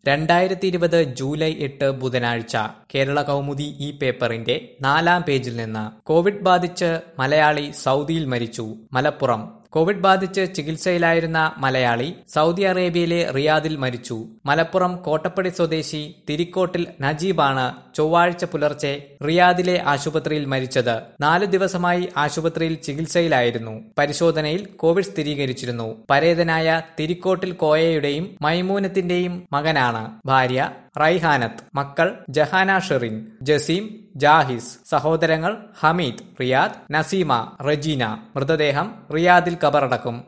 രണ്ടായിരത്തി ഇരുപത് ജൂലൈ എട്ട് ബുധനാഴ്ച കേരള കൗമുദി ഈ പേപ്പറിന്റെ നാലാം പേജിൽ നിന്ന് കോവിഡ് ബാധിച്ച് മലയാളി സൗദിയിൽ മരിച്ചു മലപ്പുറം കോവിഡ് ബാധിച്ച് ചികിത്സയിലായിരുന്ന മലയാളി സൗദി അറേബ്യയിലെ റിയാദിൽ മരിച്ചു മലപ്പുറം കോട്ടപ്പടി സ്വദേശി തിരിക്കോട്ടിൽ നജീബാണ് ചൊവ്വാഴ്ച പുലർച്ചെ റിയാദിലെ ആശുപത്രിയിൽ മരിച്ചത് നാലു ദിവസമായി ആശുപത്രിയിൽ ചികിത്സയിലായിരുന്നു പരിശോധനയിൽ കോവിഡ് സ്ഥിരീകരിച്ചിരുന്നു പരേതനായ തിരിക്കോട്ടിൽ കോയയുടെയും മൈമൂനത്തിന്റെയും മകനാണ് ഭാര്യ റൈഹാനത്ത് മക്കൾ ജഹാന ഷെറിൻ ജസീം ജാഹിസ് സഹോദരങ്ങൾ ഹമീദ് റിയാദ് നസീമ റജീന മൃതദേഹം റിയാദിൽ കബറടക്കും